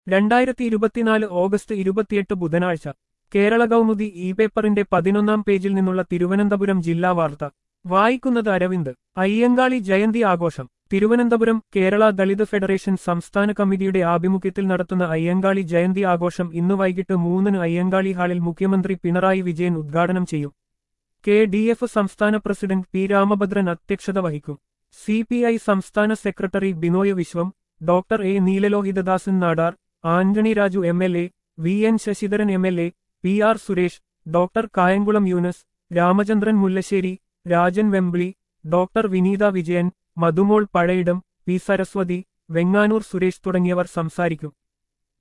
രണ്ടായിരത്തി ഇരുപത്തിനാല് ഓഗസ്റ്റ് ഇരുപത്തിയെട്ട് ബുധനാഴ്ച കേരള കൗമുദി ഇ പേപ്പറിന്റെ പതിനൊന്നാം പേജിൽ നിന്നുള്ള തിരുവനന്തപുരം ജില്ലാ വാർത്ത വായിക്കുന്നത് അരവിന്ദ് അയ്യങ്കാളി ജയന്തി ആഘോഷം തിരുവനന്തപുരം കേരള ദളിത് ഫെഡറേഷൻ സംസ്ഥാന കമ്മിറ്റിയുടെ ആഭിമുഖ്യത്തിൽ നടത്തുന്ന അയ്യങ്കാളി ജയന്തി ആഘോഷം ഇന്ന് വൈകിട്ട് മൂന്നിന് അയ്യങ്കാളി ഹാളിൽ മുഖ്യമന്ത്രി പിണറായി വിജയൻ ഉദ്ഘാടനം ചെയ്യും കെ ഡി എഫ് സംസ്ഥാന പ്രസിഡന്റ് പി രാമഭദ്രൻ അധ്യക്ഷത വഹിക്കും സി പി ഐ സംസ്ഥാന secretary Binoy Viswam doctor A Neelalohithadasan Nadar Antony Raju M L A V N Sasidharan M L A P R Suresh doctor Kayamkulam Yunus Ramachandran Mullassery Rajan Vembili doctor Vineetha Vijayan Madhumol Pazhayidam P Saraswathi Venganoor Suresh തുടങ്ങിയവർ സംസാരിക്കും